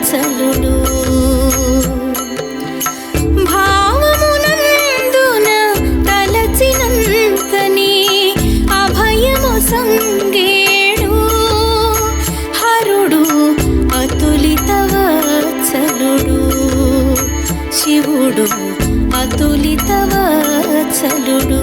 వత్సలుడు భావమునందున తలచినంతని అభయము సంగేడు హరుడు అతులిత వత్సలుడు శివుడు అతులిత వత్సలుడు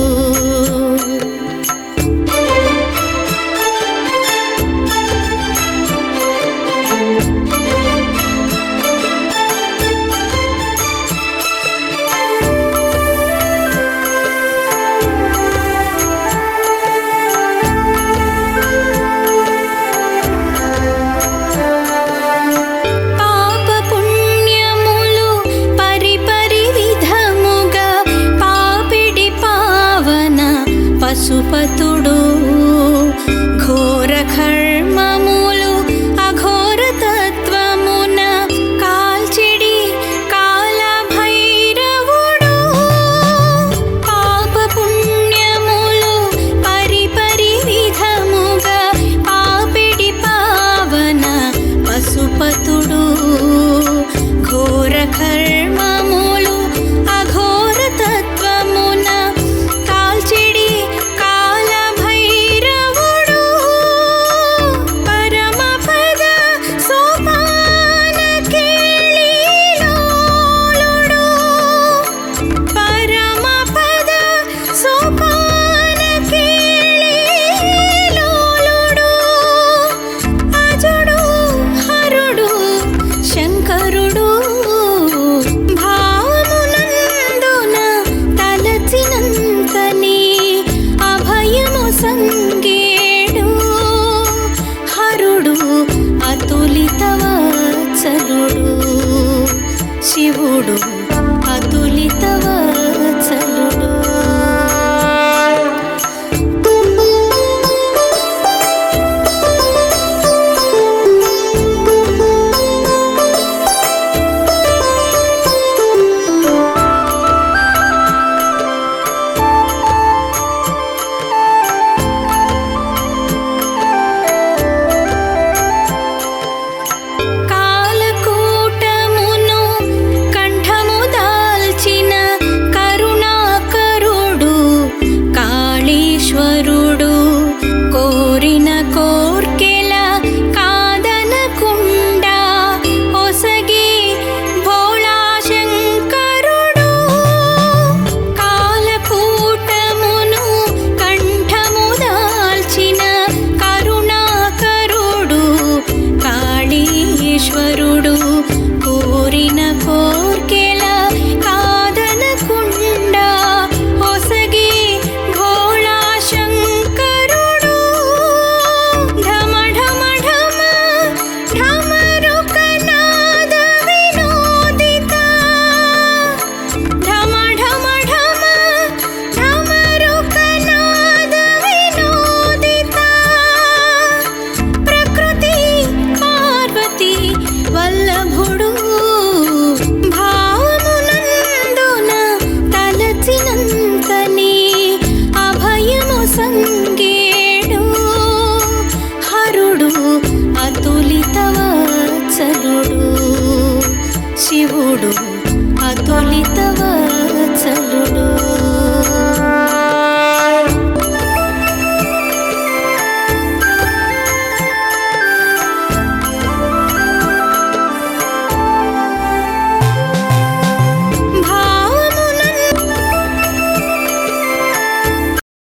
పాప పుణ్యములు పరిపరి విధముగా పాపిడి పావన పశుపతుడు ఘోర కర్మములు అఘోర తత్వమున కాల్చిడి కాల భైరవుడు పాప పుణ్యములు పరిపరి విధముగా పాపిడి పావన పశుపతుడు ఘోర కర్మములు అఘోర తత్వమున కాల్చిడి కాల భైరవుడు పరమ పద సోపాన కేళిలోలుడు పరమ పద సోపాన కేళిలోలుడు అజుడు హరుడు శంకరుడు భావమునందున తలచినంతని అభయము సంగేడు హరుడు అతులిత వత్సలుడు శివుడు అతులిత వత్సలుడు కాలకూటమును కంఠము దాల్చిన కరుణాకరుడు కాళీశ్వరుడు కోరిన కోర్కెల కాదనకుండా ఒసగి భోళాశంకరుడు కాలకూటమును కంఠము దాల్చిన కరుణాకరుడు కాళీశ్వరుడు కోరిన కోర్కెల కాదనకుండా ఒసగి భోళాశంకరుడు ఢమ ఢమ ఢమ ఢమరుకనాద వినోదిత ఢమ ఢమ ఢమ ఢమరుకనాద వినోదిత ప్రకృతి పార్వతి వల్లభుడు భావమునందున తలచినంతని అభయము సంగేడు హరుడు అతులిత వత్సలుడు శివుడు అతులిత వత్సలుడు